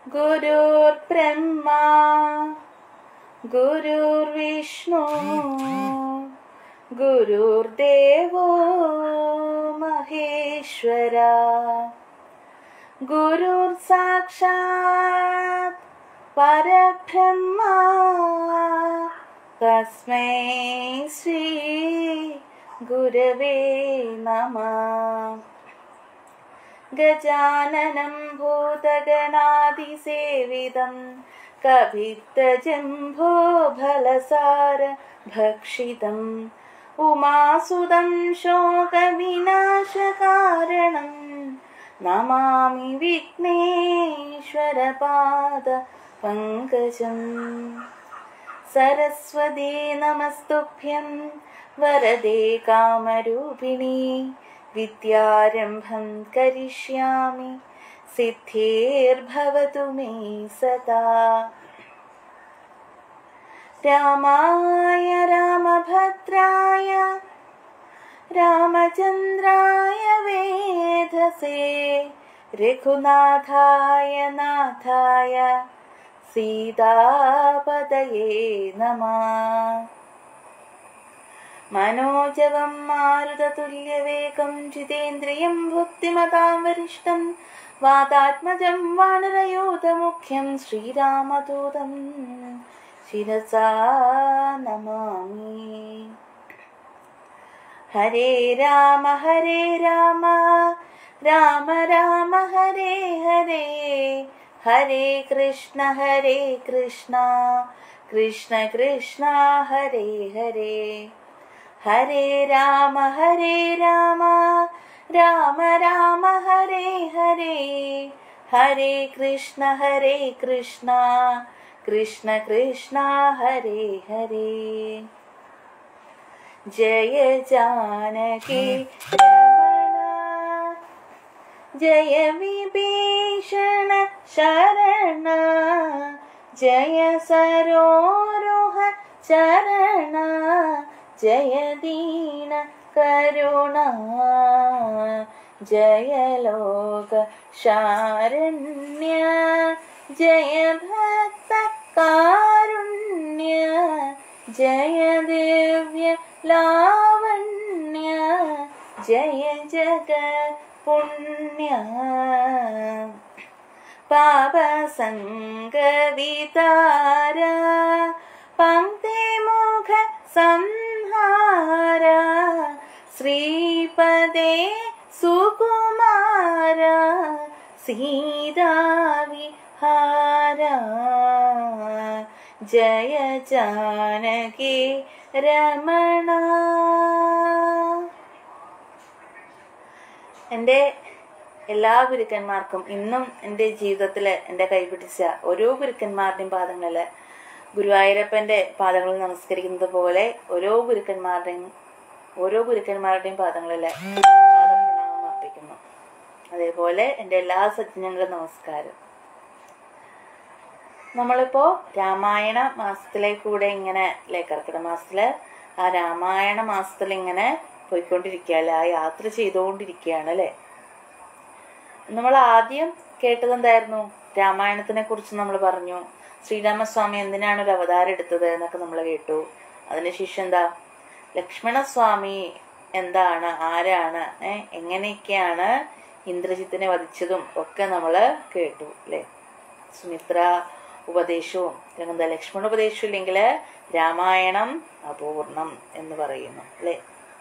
गुरुर्ब्रह्मा गुरुर्विष्णु गुरुर्देवो महेश्वरा गुरुर्साक्षात् परब्रह्मा तस्मै श्री गुरवे नमः गजाननं भूतगणादिसेवितं कभित्तजम्भो फलसार भक्षितम् उमासुदं शोकविनाशकारणं नमामि विघ्नेश्वरपाद पङ्कजम् सरस्वती नमस्तुभ्यं वरदे कामरूपिणी विद्यारम्भं करिष्यामि सिद्धिर्भवतु मे सदा रामाय रामभद्राय रामचन्द्राय वेधसे रघुनाथाय नाथाय सीतापदये नमः मनोजवं मारुततुल्यवेगं जितेन्द्रियं बुद्धिमतां वरिष्ठं वातात्मजं वानरयोधमुख्यं श्रीरामदूतं शिरसा नमामि हरे राम हरे राम राम राम हरे हरे हरे कृष्ण हरे कृष्ण कृष्ण कृष्ण हरे हरे हरे राम हरे राम राम राम हरे हरे हरे कृष्ण हरे कृष्ण कृष्ण कृष्ण हरे हरे जय जानकी रमण जय विभीषण शरण जय सरोरुह चरण जय दीन करुणा जय लोक शारण्य जय भक्त कारुण्य जय दिव्य लावण्य जय जग पुण्य पाप सङ्गवितार पङ्क्तिमुख संहार श्रीपदे सुकुमार सीताविहार जय जानकी രമണ എൻ്റെ എല്ലാ ഗുരുക്കന്മാർക്കും ഇന്നും എൻ്റെ ജീവിതത്തിൽ എൻ്റെ കൈപിടിച്ച ഓരോ ഗുരുക്കന്മാരുടെയും പാദങ്ങളിൽ ഗുരുവായൂരപ്പൻ്റെ പാദങ്ങളിൽ നമസ്കരിക്കുന്നത് പോലെ ഓരോ ഗുരുക്കന്മാരുടെയും ഓരോ ഗുരുക്കന്മാരുടെയും പാദങ്ങളിൽ പാദപ്രണാമം അർപ്പിക്കുന്നു അതേപോലെ എൻ്റെ എല്ലാ സജ്ജനങ്ങളും നമസ്കാരം നമ്മളിപ്പോ രാമായണ മാസത്തിലേക്കൂടെ ഇങ്ങനെ അല്ലെ കർക്കിടക മാസത്തില് ആ രാമായണ മാസത്തിൽ ഇങ്ങനെ പോയിക്കൊണ്ടിരിക്കുകയല്ലേ ആ യാത്ര ചെയ്തുകൊണ്ടിരിക്കുകയാണ് അല്ലെ നമ്മൾ ആദ്യം കേട്ടത് എന്തായിരുന്നു രാമായണത്തിനെ കുറിച്ച് നമ്മൾ പറഞ്ഞു ശ്രീരാമസ്വാമി എന്തിനാണ് ഒരു അവതാരം എടുത്തത് എന്നൊക്കെ നമ്മൾ കേട്ടു അതിനുശേഷം എന്താ ലക്ഷ്മണസ്വാമി എന്താണ് ആരാണ് ഏ എങ്ങനെയൊക്കെയാണ് ഇന്ദ്രജിത്തിനെ വധിച്ചതും ഒക്കെ നമ്മൾ കേട്ടു അല്ലെ സുമിത്ര ഉപദേശവും അല്ലെങ്കിൽ എന്താ ലക്ഷ്മണ ഉപദേശവും ഇല്ലെങ്കിൽ രാമായണം അപൂർണം എന്ന് പറയുന്നു അല്ലെ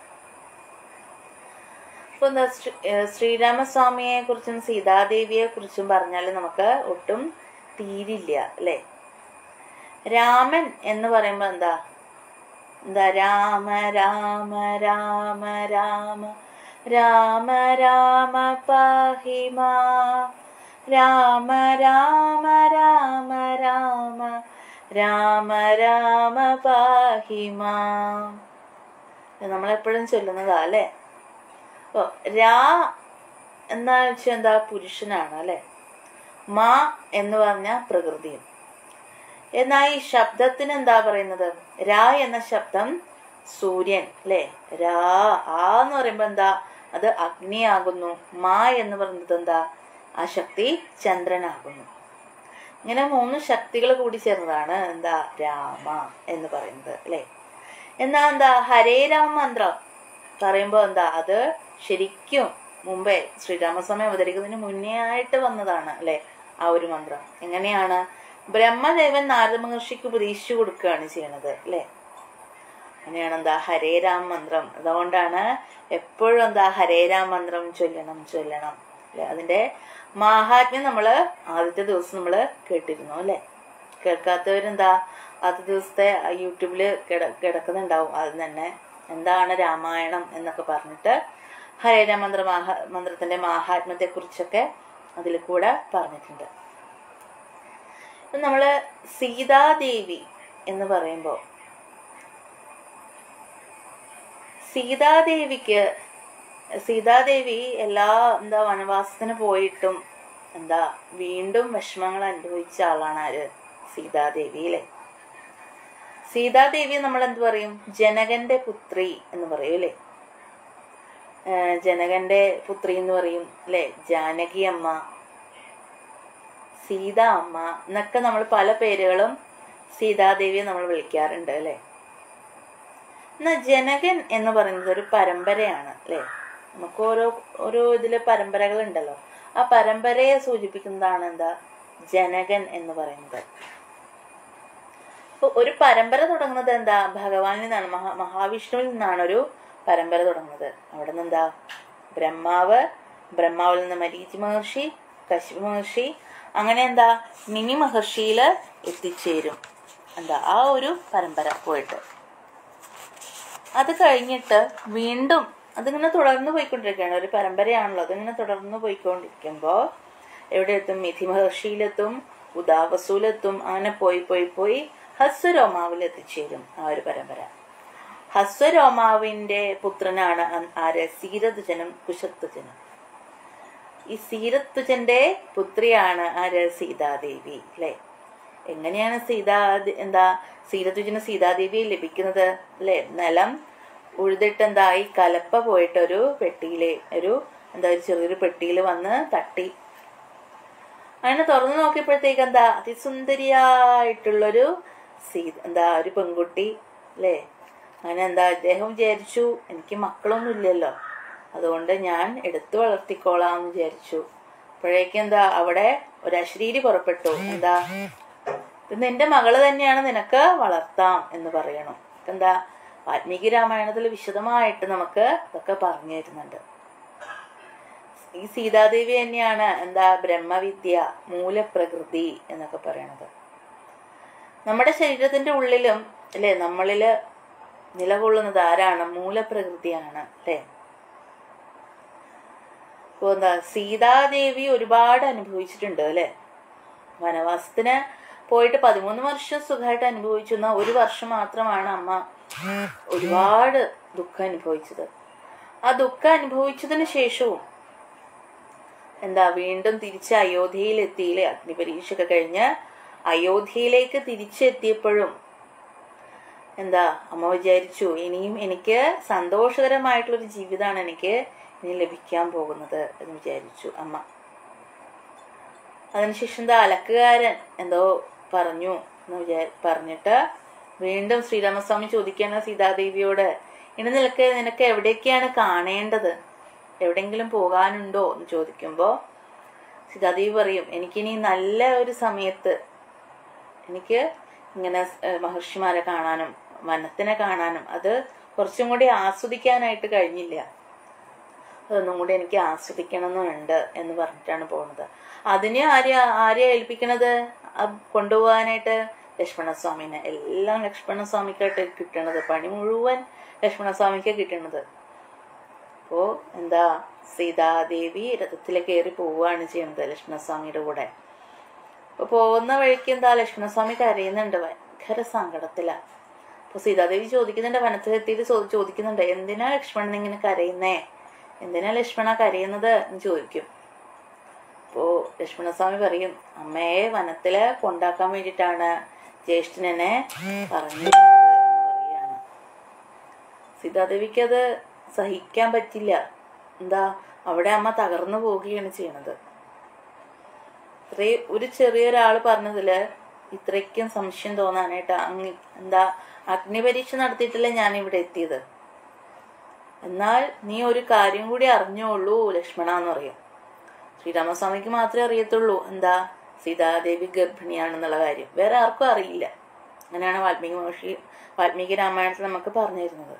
ഇപ്പൊ എന്താ ശ്രീ- ഏഹ് ശ്രീരാമസ്വാമിയെ കുറിച്ചും സീതാദേവിയെ കുറിച്ചും പറഞ്ഞാൽ നമുക്ക് ഒട്ടും തീരില്ല അല്ലെ രാമൻ എന്ന് പറയുമ്പോ എന്താ എന്താ രാമ രാമ രാമ രാമ രാമ രാമ പാഹിമാ രാമ രാമ രാമ രാമ രാമ രാമ പാഹിമാ നമ്മളെപ്പോഴും ചൊല്ലുന്നതാ അല്ലേ അപ്പൊ രാ എന്നാ വെച്ചാൽ എന്താ പുരുഷനാണ് അല്ലെ മാ എന്ന് പറഞ്ഞ പ്രകൃതിയും എന്നാൽ ഈ ശബ്ദത്തിന് എന്താ പറയുന്നത് രാ എന്ന ശബ്ദം സൂര്യൻ അല്ലെ രാ ആ എന്ന് പറയുമ്പോ എന്താ അത് അഗ്നിയാകുന്നു മാ എന്ന് പറയുന്നത് എന്താ ആ ശക്തി ചന്ദ്രനാകുന്നു ഇങ്ങനെ മൂന്ന് ശക്തികൾ കൂടി ചേർന്നതാണ് എന്താ രാമ എന്ന് പറയുന്നത് അല്ലെ എന്നാ എന്താ ഹരേ രാമ മന്ത്രം പറയുമ്പോൾ എന്താ അത് ശരിക്കും മുമ്പേ ശ്രീരാമസ്വാമി അവതരിക്കുന്നതിന് മുന്നേ ആയിട്ട് വന്നതാണ് അല്ലെ ആ ഒരു മന്ത്രം എങ്ങനെയാണ് ബ്രഹ്മദേവൻ നാരദ മഹർഷിക്ക് ഉപദേശിച്ചു കൊടുക്കുകയാണ് ചെയ്യണത് അല്ലെ അങ്ങനെയാണ് എന്താ ഹരേ രാം മന്ത്രം അതുകൊണ്ടാണ് എപ്പോഴും എന്താ ഹരേ രാം മന്ത്രം ചൊല്ലണം ചൊല്ലണം അല്ലെ അതിന്റെ മാഹാത്മ്യം നമ്മള് ആദ്യത്തെ ദിവസം നമ്മള് കേട്ടിരുന്നു അല്ലെ കേൾക്കാത്തവരെന്താ ആദ്യത്തെ ദിവസത്തെ യൂട്യൂബില് കിട കിടക്കുന്നുണ്ടാവും ആദ്യം തന്നെ എന്താണ് രാമായണം എന്നൊക്കെ പറഞ്ഞിട്ട് ഹരേ രാം മന്ത്ര മാഹാ മന്ത്രത്തിന്റെ മാഹാത്മ്യത്തെ കുറിച്ചൊക്കെ അതിൽ കൂടെ പറഞ്ഞിട്ടുണ്ട് ഇപ്പൊ നമ്മള് സീതാദേവി എന്ന് പറയുമ്പോൾ സീതാദേവിക്ക് സീതാദേവി എല്ലാ എന്താ വനവാസത്തിന് പോയിട്ടും എന്താ വീണ്ടും വിഷമങ്ങൾ അനുഭവിച്ച ആളാണ് ആര് സീതാദേവി അല്ലെ സീതാദേവി നമ്മൾ എന്ത് പറയും ജനകന്റെ പുത്രി എന്ന് പറയും അല്ലെ ജനകന്റെ പുത്രി എന്ന് പറയും അല്ലെ ജാനകി അമ്മ സീത അമ്മ എന്നൊക്കെ നമ്മൾ പല പേരുകളും സീതാദേവിയെ നമ്മൾ വിളിക്കാറുണ്ട് അല്ലെ എന്നാ ജനകൻ എന്ന് പറയുന്നത് ഒരു പരമ്പരയാണ് അല്ലെ നമുക്ക് ഓരോ ഓരോ ഇതില് പരമ്പരകൾ ഉണ്ടല്ലോ ആ പരമ്പരയെ സൂചിപ്പിക്കുന്നതാണ് എന്താ ജനകൻ എന്ന് പറയുന്നത് അപ്പൊ ഒരു പരമ്പര തുടങ്ങുന്നത് എന്താ ഭഗവാനിൽ നിന്നാണ് മഹാ മഹാവിഷ്ണുവിൽ നിന്നാണ് ഒരു പരമ്പര തുടങ്ങുന്നത് അവിടെ നിന്ന് എന്താ ബ്രഹ്മാവ് ബ്രഹ്മാവിൽ നിന്ന് മരീചി മഹർഷി കശ്യപ മഹർഷി അങ്ങനെ എന്താ മിനി മഹർഷിയില് എത്തിച്ചേരും എന്താ ആ ഒരു പരമ്പര പോയിട്ട് അത് കഴിഞ്ഞിട്ട് വീണ്ടും അതിങ്ങനെ തുടർന്ന് പോയിക്കൊണ്ടിരിക്കുകയാണ് ഒരു പരമ്പരയാണല്ലോ അതിങ്ങനെ തുടർന്ന് പോയിക്കൊണ്ടിരിക്കുമ്പോൾ എവിടെ എത്തും മിഥി മഹർഷിയിലെത്തും ഉദാവസൂലെത്തും അങ്ങനെ പോയി പോയി പോയി ഹസ്വരോമാവിൽ എത്തിച്ചേരും ആ ഒരു പരമ്പര ഹസ്വരോമാവിന്റെ പുത്രനാണ് അൻ- ആര് സീരതുജനും കുശത്വജനും ഈ സീരത്തുജന്റെ പുത്രിയാണ് ആര് സീതാദേവി അല്ലെ എങ്ങനെയാണ് സീതാ എന്താ സീരത്തുജന് സീതാദേവിയെ ലഭിക്കുന്നത് അല്ലെ നിലം ഉഴുതിട്ട് എന്താ ഈ കലപ്പ പോയിട്ട് ഒരു പെട്ടിയില് ഒരു എന്താ ഒരു ചെറിയൊരു പെട്ടിയിൽ വന്ന് തട്ടി അങ്ങനെ തുറന്നു നോക്കിയപ്പോഴത്തേക്ക് എന്താ അതിസുന്ദരിയായിട്ടുള്ളൊരു സീ എന്താ ഒരു പെൺകുട്ടി അല്ലേ അങ്ങനെ എന്താ അദ്ദേഹം വിചാരിച്ചു എനിക്ക് മക്കളൊന്നും ഇല്ലല്ലോ അതുകൊണ്ട് ഞാൻ എടുത്തു വളർത്തിക്കോളാം എന്ന് വിചാരിച്ചു അപ്പോഴേക്കും എന്താ അവിടെ ഒരു അശ്രീരി പുറപ്പെട്ടു എന്താ ഇത് നിന്റെ മകള് തന്നെയാണ് നിനക്ക് വളർത്താം എന്ന് പറയണം എന്താ വാൽമീകി രാമായണത്തിൽ വിശദമായിട്ട് നമുക്ക് ഇതൊക്കെ പറഞ്ഞു തരുന്നുണ്ട് ഈ സീതാദേവി തന്നെയാണ് എന്താ ബ്രഹ്മവിദ്യ മൂലപ്രകൃതി എന്നൊക്കെ പറയണത് നമ്മുടെ ശരീരത്തിന്റെ ഉള്ളിലും അല്ലെ നമ്മളില് നിലകൊള്ളുന്നത് ആരാണ് മൂലപ്രകൃതിയാണ് അല്ലെ ഇപ്പൊ എന്താ സീതാദേവി ഒരുപാട് അനുഭവിച്ചിട്ടുണ്ട് അല്ലെ വനവാസത്തിന് പോയിട്ട് പതിമൂന്ന് വർഷം സുഖമായിട്ട് അനുഭവിച്ചു എന്നാ ഒരു വർഷം മാത്രമാണ് അമ്മ ഒരുപാട് ദുഃഖം അനുഭവിച്ചത് ആ ദുഃഖം അനുഭവിച്ചതിന് ശേഷവും എന്താ വീണ്ടും തിരിച്ച് അയോധ്യയിൽ എത്തിയില്ലേ അഗ്നിപരീക്ഷയൊക്കെ കഴിഞ്ഞ് അയോധ്യയിലേക്ക് തിരിച്ചെത്തിയപ്പോഴും എന്താ അമ്മ വിചാരിച്ചു ഇനിയും എനിക്ക് സന്തോഷകരമായിട്ടുള്ളൊരു ജീവിതമാണ് എനിക്ക് ഇനി ലഭിക്കാൻ പോകുന്നത് എന്ന് വിചാരിച്ചു അമ്മ അതിനുശേഷം എന്താ അലക്കുകാരൻ എന്തോ പറഞ്ഞു എന്ന് വിചാ പറഞ്ഞിട്ട് വീണ്ടും ശ്രീരാമസ്വാമി ചോദിക്കാണ് സീതാദേവിയോട് ഇനി നിനക്ക് നിനക്ക് എവിടേക്കാണ് കാണേണ്ടത് എവിടെങ്കിലും പോകാനുണ്ടോ എന്ന് ചോദിക്കുമ്പോൾ സീതാദേവി പറയും എനിക്കിനി നല്ല ഒരു സമയത്ത് എനിക്ക് ഇങ്ങനെ ഏഹ്, മഹർഷിമാരെ കാണാനും വനത്തിനെ കാണാനും അത് കുറച്ചും കൂടി ആസ്വദിക്കാനായിട്ട് കഴിഞ്ഞില്ല അതൊന്നും കൂടി എനിക്ക് ആസ്വദിക്കണമെന്നുണ്ട് എന്ന് പറഞ്ഞിട്ടാണ് പോകുന്നത് അതിനെ ആരെ ആരെ ഏൽപ്പിക്കണത് ആ കൊണ്ടുപോകാനായിട്ട് ലക്ഷ്മണസ്വാമിനെ എല്ലാം ലക്ഷ്മണസ്വാമിക്കായിട്ട് കിട്ടണത് പണി മുഴുവൻ ലക്ഷ്മണസ്വാമിക്ക് കിട്ടണത് അപ്പോ എന്താ സീതാദേവി രഥത്തിൽ കയറി പോവുകയാണ് ചെയ്യുന്നത് ലക്ഷ്മണസ്വാമിയുടെ കൂടെ അപ്പൊ പോകുന്ന വഴിക്ക് എന്താ ലക്ഷ്മണസ്വാമി കരയുന്നുണ്ട് ഭയങ്കര സങ്കടത്തില അപ്പൊ സീതാദേവി ചോദിക്കുന്നുണ്ട് വനത്തിലെത്തിയിട്ട് ചോ- ചോദിക്കുന്നുണ്ട് എന്തിനാ ലക്ഷ്മണൻ ഇങ്ങനെ കരയുന്നേ എന്തിനാ ലക്ഷ്മണ കരയുന്നത് എന്ന് ചോദിക്കും അപ്പോ ലക്ഷ്മണസ്വാമി പറയും അമ്മയെ വനത്തില് കൊണ്ടാക്കാൻ വേണ്ടിയിട്ടാണ് ജ്യേഷ്ഠനെ പറഞ്ഞിരുന്നത് എന്ന് പറയാണ് സീതാദേവിക്ക് അത് സഹിക്കാൻ പറ്റില്ല എന്താ അവിടെ അമ്മ തകർന്നു പോവുകയാണ് ചെയ്യണത് ഇത്രേ ഒരു ചെറിയൊരാൾ പറഞ്ഞതില് ഇത്രയ്ക്കും സംശയം തോന്നാനായിട്ട് അങ്ങ് എന്താ അഗ്നിപരീക്ഷ നടത്തിയിട്ടല്ലേ ഞാൻ ഇവിടെ എത്തിയത് എന്നാൽ നീ ഒരു കാര്യം കൂടി അറിഞ്ഞോളൂ ലക്ഷ്മണ എന്ന് പറയും ശ്രീരാമസ്വാമിക്ക് മാത്രമേ അറിയത്തുള്ളൂ എന്താ സീതാദേവി ഗർഭിണിയാണെന്നുള്ള കാര്യം വേറെ ആർക്കും അറിയില്ല അങ്ങനെയാണ് വാൽമീകി മഹർഷി വാൽമീകി രാമായണത്തിൽ നമുക്ക് പറഞ്ഞു തരുന്നത്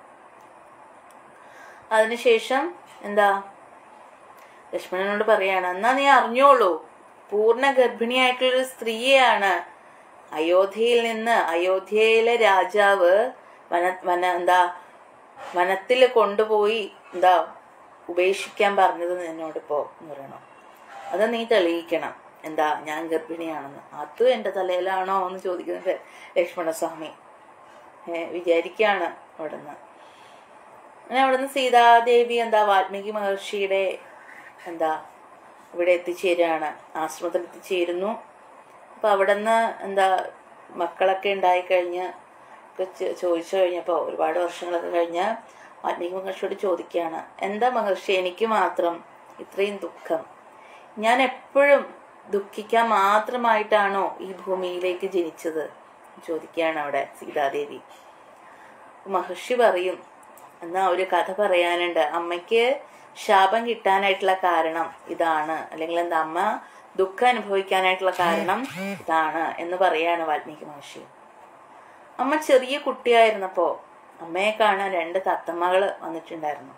അതിനുശേഷം എന്താ ലക്ഷ്മണനോട് പറയാണ് എന്നാ നീ അറിഞ്ഞോളൂ പൂർണ്ണ ഗർഭിണിയായിട്ടുള്ളൊരു സ്ത്രീയാണ് അയോധ്യയിൽ നിന്ന് അയോധ്യയിലെ രാജാവ് വന വന എന്താ വനത്തിൽ കൊണ്ടുപോയി എന്താ ഉപേക്ഷിക്കാൻ പറഞ്ഞത് നിന്നോടിപ്പോ എന്ന് പറയണം അത് നീ തെളിയിക്കണം എന്താ ഞാൻ ഗർഭിണിയാണെന്ന് അത് എന്റെ തലയിലാണോ എന്ന് ചോദിക്കുന്നത് ലക്ഷ്മണസ്വാമി ഏ, വിചാരിക്കാണ് അവിടുന്ന് അങ്ങനെ അവിടുന്ന് സീതാദേവി എന്താ വാൽമീകി മഹർഷിയുടെ എന്താ ഇവിടെ എത്തിച്ചേരുകയാണ് ആശ്രമത്തിൽ എത്തിച്ചേരുന്നു അപ്പൊ അവിടുന്ന് എന്താ മക്കളൊക്കെ ഉണ്ടായിക്കഴിഞ്ഞ് ഒക്കെ ചോ- ചോദിച്ചു കഴിഞ്ഞപ്പോൾ ഒരുപാട് വർഷങ്ങളൊക്കെ കഴിഞ്ഞ് വാൽമീകി മഹർഷിയോട് ചോദിക്കുകയാണ് എന്താ മഹർഷി എനിക്ക് മാത്രം ഇത്രയും ദുഃഖം ഞാൻ എപ്പോഴും ദുഃഖിക്കാൻ മാത്രമായിട്ടാണോ ഈ ഭൂമിയിലേക്ക് ജനിച്ചത് ചോദിക്കുകയാണ് അവിടെ സീതാദേവി മഹർഷി പറയും എന്നാ ഒരു കഥ പറയാനുണ്ട് അമ്മയ്ക്ക് ശാപം കിട്ടാനായിട്ടുള്ള കാരണം ഇതാണ് അല്ലെങ്കിൽ എന്താ അമ്മ ദുഃഖം അനുഭവിക്കാനായിട്ടുള്ള കാരണം ഇതാണ് എന്ന് പറയാണ് വാൽമീകി മഹർഷി അമ്മ ചെറിയ കുട്ടിയായിരുന്നപ്പോ അമ്മയെ കാണാൻ രണ്ട് തത്തമ്മകള് വന്നിട്ടുണ്ടായിരുന്നു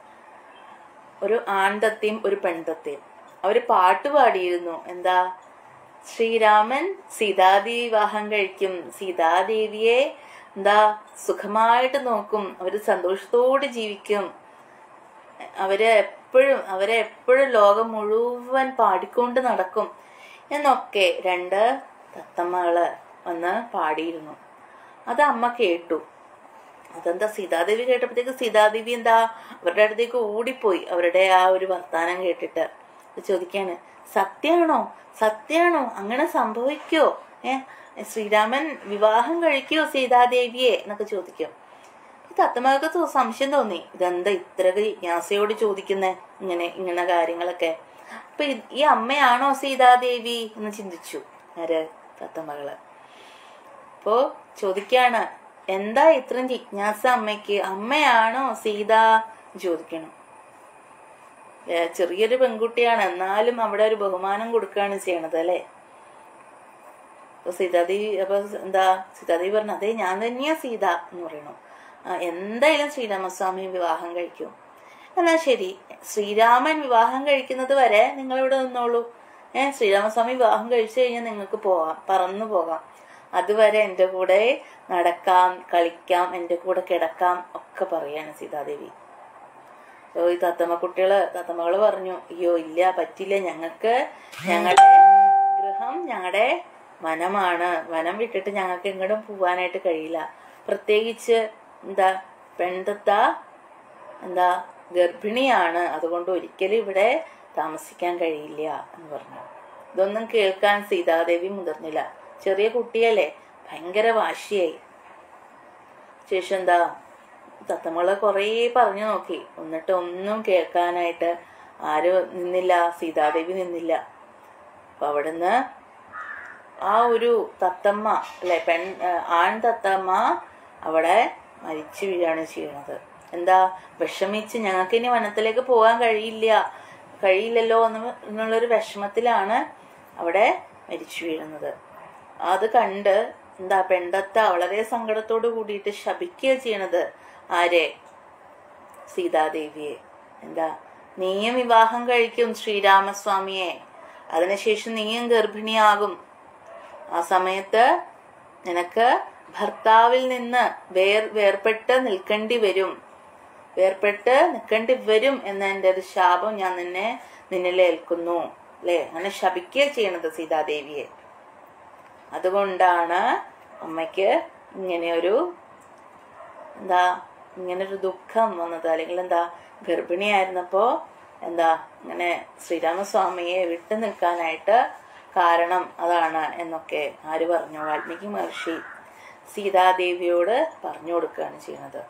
ഒരു ആൺതത്തയും ഒരു പെൺതത്തയും അവര് പാട്ട് പാടിയിരുന്നു എന്താ ശ്രീരാമൻ സീതാദേവി വിവാഹം കഴിക്കും സീതാദേവിയെ എന്താ സുഖമായിട്ട് നോക്കും അവര് സന്തോഷത്തോടെ ജീവിക്കും അവരെ എപ്പോഴും അവരെ എപ്പോഴും ലോകം മുഴുവൻ പാടിക്കൊണ്ട് നടക്കും എന്നൊക്കെ രണ്ട് തത്തമ്മകള് വന്ന് പാടിയിരുന്നു അത് അമ്മ കേട്ടു അതെന്താ സീതാദേവി കേട്ടപ്പോഴത്തേക്ക് സീതാദേവി എന്താ അവരുടെ അടുത്തേക്ക് ഓടിപ്പോയി അവരുടെ ആ ഒരു വർത്താനം കേട്ടിട്ട് ഇത് ചോദിക്കാണ് സത്യാണോ സത്യാണോ അങ്ങനെ സംഭവിക്കോ ഏ ശ്രീരാമൻ വിവാഹം കഴിക്കോ സീതാദേവിയെ എന്നൊക്കെ ചോദിക്കും ഈ തത്തമ്മക്ക് തോ- സംശയം തോന്നി ഇതെന്താ ഇത്ര ജിജ്ഞാസയോട് ചോദിക്കുന്നേ ഇങ്ങനെ ഇങ്ങനെ കാര്യങ്ങളൊക്കെ അപ്പൊ ഇത് ഈ അമ്മയാണോ സീതാദേവി എന്ന് ചിന്തിച്ചു ആര് തത്തമ്മകള് അപ്പോ ചോദിക്കാണ് എന്താ ഇത്രയും ജിജ്ഞാസ അമ്മയ്ക്ക് അമ്മയാണോ സീത എന്ന് ചോദിക്കണം ഏ, ചെറിയൊരു പെൺകുട്ടിയാണ് എന്നാലും അവിടെ ഒരു ബഹുമാനം കൊടുക്കുകയാണ് ചെയ്യണത് അല്ലെ അപ്പൊ സീതാദേവി അപ്പൊ എന്താ സീതാദേവി പറഞ്ഞു അതെ ഞാൻ തന്നെയാ സീത എന്ന് പറയണു ആ, എന്തായാലും ശ്രീരാമസ്വാമി വിവാഹം കഴിക്കും എന്നാ ശരി ശ്രീരാമൻ വിവാഹം കഴിക്കുന്നത് വരെ നിങ്ങൾ ഇവിടെ നിന്നോളൂ ഏഹ് ശ്രീരാമസ്വാമി വിവാഹം കഴിച്ചു കഴിഞ്ഞാൽ നിങ്ങൾക്ക് പോകാം പറന്നു പോകാം അതുവരെ എൻ്റെ കൂടെ നടക്കാം കളിക്കാം എൻ്റെ കൂടെ കിടക്കാം ഒക്കെ പറയാണ് സീതാദേവി ഓ ഈ തത്തമ്മ കുട്ടികള് തത്തമ്മകള് പറഞ്ഞു അയ്യോ ഇല്ല പറ്റില്ല ഞങ്ങൾക്ക് ഞങ്ങളുടെ ഗൃഹം ഞങ്ങളുടെ വനമാണ് വനം വിട്ടിട്ട് ഞങ്ങൾക്ക് എങ്ങോട്ടും പോവാനായിട്ട് കഴിയില്ല പ്രത്യേകിച്ച് എന്താ പെൺതത്ത എന്താ ഗർഭിണിയാണ് അതുകൊണ്ട് ഒരിക്കലും ഇവിടെ താമസിക്കാൻ കഴിയില്ല എന്ന് പറഞ്ഞു ഇതൊന്നും കേൾക്കാൻ സീതാദേവി മുതിർന്നില്ല ചെറിയ കുട്ടിയല്ലേ ഭയങ്കര വാശിയായി ശേഷം എന്താ തത്തമ്മള് കുറേ പറഞ്ഞു നോക്കി എന്നിട്ട് ഒന്നും കേൾക്കാനായിട്ട് ആരും നിന്നില്ല സീതാദേവി നിന്നില്ല അപ്പൊ അവിടുന്ന് ആ ഒരു തത്തമ്മ അല്ലെ പെൺ ആ, ആൺ തത്തമ്മ അവിടെ മരിച്ചു വീഴാണ് ചെയ്യണത് എന്താ വിഷമിച്ച് ഞങ്ങൾക്ക് ഇനി വനത്തിലേക്ക് പോകാൻ കഴിയില്ല കഴിയില്ലല്ലോ എന്ന് എന്നുള്ളൊരു വിഷമത്തിലാണ് അവിടെ മരിച്ചു വീഴുന്നത് അത് കണ്ട് എന്താ പെണ്ടത്ത വളരെ സങ്കടത്തോട് കൂടിയിട്ട് ശപിക്കുക ചെയ്യണത് ആരെ സീതാദേവിയെ എന്താ നീയും വിവാഹം കഴിക്കും ശ്രീരാമസ്വാമിയെ അതിനുശേഷം നീയും ഗർഭിണിയാകും ആ സമയത്ത് നിനക്ക് ഭർത്താവിൽ നിന്ന് വേർ വേർപെട്ട് നിൽക്കേണ്ടി വരും വേർപെട്ട് നിൽക്കേണ്ടി വരും എന്ന എൻ്റെ ഒരു ശാപം ഞാൻ നിന്നെ നിന്നിലേൽക്കുന്നു അല്ലേ അങ്ങനെ ശപിക്കുക ചെയ്യണത് സീതാദേവിയെ അതുകൊണ്ടാണ് അമ്മയ്ക്ക് ഇങ്ങനെയൊരു എന്താ ഇങ്ങനൊരു ദുഃഖം വന്നത് അല്ലെങ്കിൽ എന്താ ഗർഭിണിയായിരുന്നപ്പോ എന്താ ഇങ്ങനെ ശ്രീരാമസ്വാമിയെ വിട്ടു നിൽക്കാനായിട്ട് കാരണം അതാണ് എന്നൊക്കെ ആര് പറഞ്ഞു വാൽമീകി മഹർഷി സീതാദേവിയോട് പറഞ്ഞു കൊടുക്കുകയാണ് ചെയ്യുന്നത്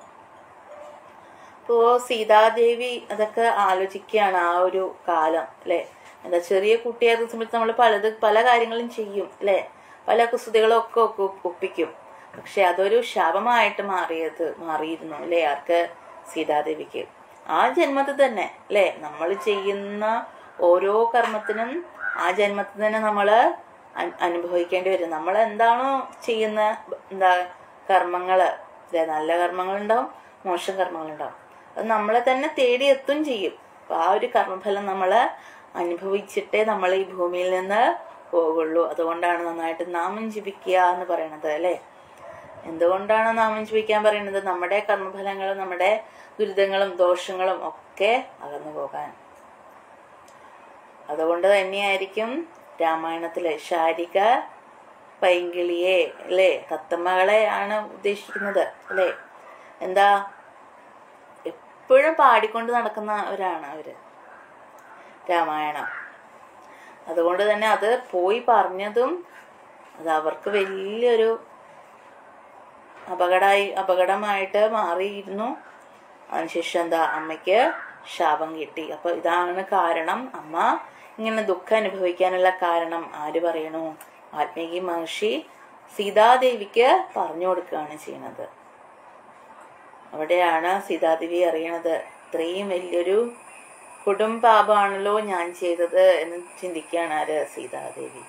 അപ്പോ സീതാദേവി അതൊക്കെ ആലോചിക്കുകയാണ് ആ ഒരു കാലം അല്ലെ എന്താ ചെറിയ കുട്ടിയായിരുന്ന സമയത്ത് നമ്മൾ പലത് പല കാര്യങ്ങളും ചെയ്യും അല്ലേ പല കുസൃതികളും ഒക്കെ ഒക്കെ ഒപ്പിക്കും പക്ഷെ അതൊരു ശാപമായിട്ട് മാറിയത് മാറിയിരുന്നു അല്ലേ ആർക്ക് സീതാദേവിക്ക് ആ ജന്മത്തിൽ തന്നെ അല്ലേ നമ്മൾ ചെയ്യുന്ന ഓരോ കർമ്മത്തിനും ആ ജന്മത്തിൽ തന്നെ നമ്മൾ അനുഭവിക്കേണ്ടി വരും നമ്മൾ എന്താണോ ചെയ്യുന്ന എന്താ കർമ്മങ്ങള് അല്ലെ നല്ല കർമ്മങ്ങളുണ്ടാവും മോശം കർമ്മങ്ങളുണ്ടാവും അത് നമ്മളെ തന്നെ തേടി എത്തും ചെയ്യും അപ്പൊ ആ ഒരു കർമ്മഫലം നമ്മൾ അനുഭവിച്ചിട്ടേ നമ്മൾ ഈ ഭൂമിയിൽ നിന്ന് പോകുള്ളൂ അതുകൊണ്ടാണ് നന്നായിട്ട് നാമം ജപിക്കുക എന്ന് പറയണത് അല്ലേ എന്തുകൊണ്ടാണ് നാമം ജപിക്കാൻ പറയുന്നത് നമ്മുടെ കർമ്മഫലങ്ങളും നമ്മുടെ ദുരിതങ്ങളും ദോഷങ്ങളും ഒക്കെ അകന്നു പോകാൻ അതുകൊണ്ട് തന്നെയായിരിക്കും രാമായണത്തിലെ ശാരിക പൈങ്കിളിയെ അല്ലേ തത്തമ്മകളെ ആണ് ഉദ്ദേശിക്കുന്നത് അല്ലേ എന്താ എപ്പോഴും പാടിക്കൊണ്ട് നടക്കുന്നവരാണ് അവര് രാമായണം അതുകൊണ്ട് തന്നെ അത് പോയി പറഞ്ഞതും അത് അവർക്ക് വലിയൊരു അപകടമായി അപകടമായിട്ട് മാറിയിരുന്നു അതിനുശേഷം എന്താ അമ്മയ്ക്ക് ശാപം കിട്ടി അപ്പൊ ഇതാണ് കാരണം അമ്മ ഇങ്ങനെ ദുഃഖം അനുഭവിക്കാനുള്ള കാരണം ആര് പറയണു വാൽമീകി മഹർഷി സീതാദേവിക്ക് പറഞ്ഞു കൊടുക്കുകയാണ് ചെയ്യുന്നത് അവിടെയാണ് സീതാദേവി അറിയണത് ഇത്രയും വലിയൊരു കുടുംബാപാണല്ലോ ഞാൻ ചെയ്തത് എന്ന് ചിന്തിക്കുകയാണ് ആര് സീതാദേവി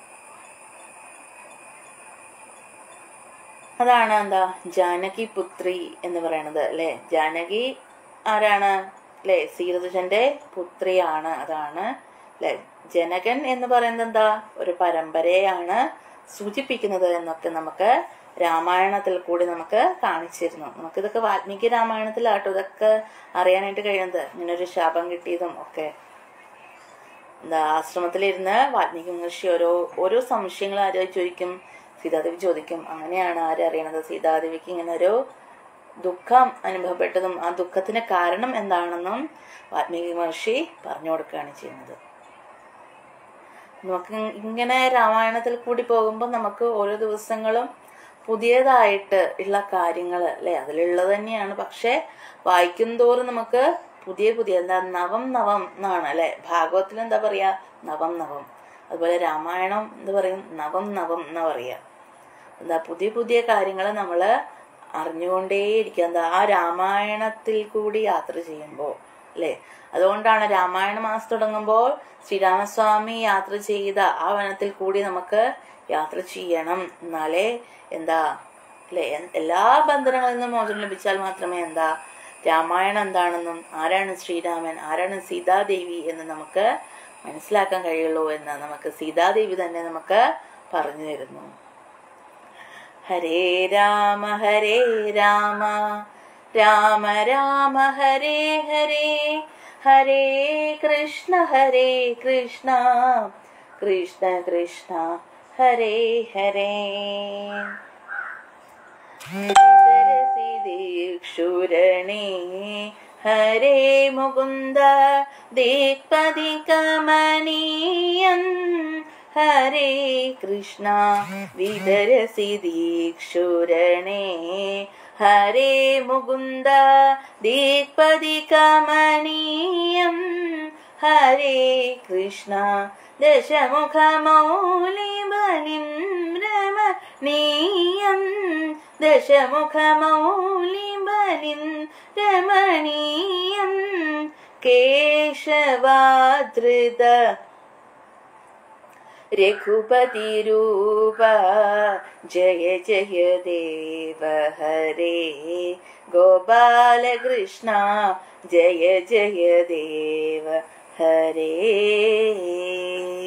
അതാണ് എന്താ ജാനകി പുത്രി എന്ന് പറയണത് അല്ലെ ജാനകി ആരാണ് അല്ലെ ശ്രീകൃഷ്ണന്റെ പുത്രിയാണ് അതാണ് അല്ലെ ജനകൻ എന്ന് പറയുന്നത് എന്താ ഒരു പരമ്പരയാണ് സൂചിപ്പിക്കുന്നത് എന്നൊക്കെ നമുക്ക് രാമായണത്തിൽ കൂടി നമുക്ക് കാണിച്ചിരുന്നു നമുക്കിതൊക്കെ വാൽമീകി രാമായണത്തിലാട്ടോ ഇതൊക്കെ അറിയാനായിട്ട് കഴിയുന്നത് ഇങ്ങനെ ഒരു ശാപം കിട്ടിയതും ഒക്കെ എന്താ ആശ്രമത്തിലിരുന്ന് വാൽമീകി മഹർഷി ഓരോ ഓരോ സംശയങ്ങൾ ആരോ ചോദിക്കും സീതാദേവി ചോദിക്കും അങ്ങനെയാണ് ആരറിയണത് സീതാദേവിക്ക് ഇങ്ങനെ ഒരു ദുഃഖം അനുഭവപ്പെട്ടതും ആ ദുഃഖത്തിന് കാരണം എന്താണെന്നും വാൽമീകി മഹർഷി പറഞ്ഞു കൊടുക്കുകയാണ് ചെയ്യുന്നത് നമുക്ക് ഇങ്ങനെ രാമായണത്തിൽ കൂടി പോകുമ്പോൾ നമുക്ക് ഓരോ ദിവസങ്ങളും പുതിയതായിട്ട് ഉള്ള കാര്യങ്ങൾ അല്ലെ അതിലുള്ളത് തന്നെയാണ് പക്ഷെ വായിക്കും തോറും നമുക്ക് പുതിയ പുതിയ എന്താ നവം നവം എന്നാണ് അല്ലെ ഭാഗവത്തിൽ എന്താ പറയാ നവം നവം അതുപോലെ രാമായണം എന്താ പറയും നവം നവം എന്നാ പറയാ എന്താ പുതിയ പുതിയ കാര്യങ്ങൾ നമ്മൾ അറിഞ്ഞുകൊണ്ടേയിരിക്കുക എന്താ ആ രാമായണത്തിൽ കൂടി യാത്ര ചെയ്യുമ്പോൾ അല്ലേ അതുകൊണ്ടാണ് രാമായണ മാസം തുടങ്ങുമ്പോൾ ശ്രീരാമസ്വാമി യാത്ര ചെയ്ത ആ വനത്തിൽ കൂടി നമുക്ക് യാത്ര ചെയ്യണം എന്നാലേ എന്താ അല്ലെ എല്ലാ ബന്ധനങ്ങളിൽ നിന്നും മോചനം ലഭിച്ചാൽ മാത്രമേ എന്താ രാമായണം എന്താണെന്നും ആരാണ് ശ്രീരാമൻ ആരാണ് സീതാദേവി എന്ന് നമുക്ക് മനസ്സിലാക്കാൻ കഴിയുള്ളൂ എന്ന് നമുക്ക് സീതാദേവി തന്നെ നമുക്ക് പറഞ്ഞു തരുന്നു ഹരേ രാമ ഹരേ രാമ രാമ രാമ ഹരേ ഹരേ ഹരേ കൃഷ്ണ ഹരേ കൃഷ്ണ കൃഷ്ണ കൃഷ്ണ ഹരേ ഹരേ ദീക്ഷുരണേ ഹരേ മുകുന്ദ ദിക്പതി കമനീയം ഹരേ കൃഷ്ണ വിതരസി ദീക്ഷുരണേ ഹരേ മുകുന്ദ ദിക്പതി കമനീയം ഹരേ കൃഷ്ണ ദശമുഖമൗലിബലിം രമണീയം ദശമുഖമൗലിബലിം രമണീയം കേശവാദൃത രഘുപതിരൂപ ജയ ജയ ദേവ ഹരേ ഗോപാലകൃഷ്ണ ജയ ജയ ദേവ ഹരേ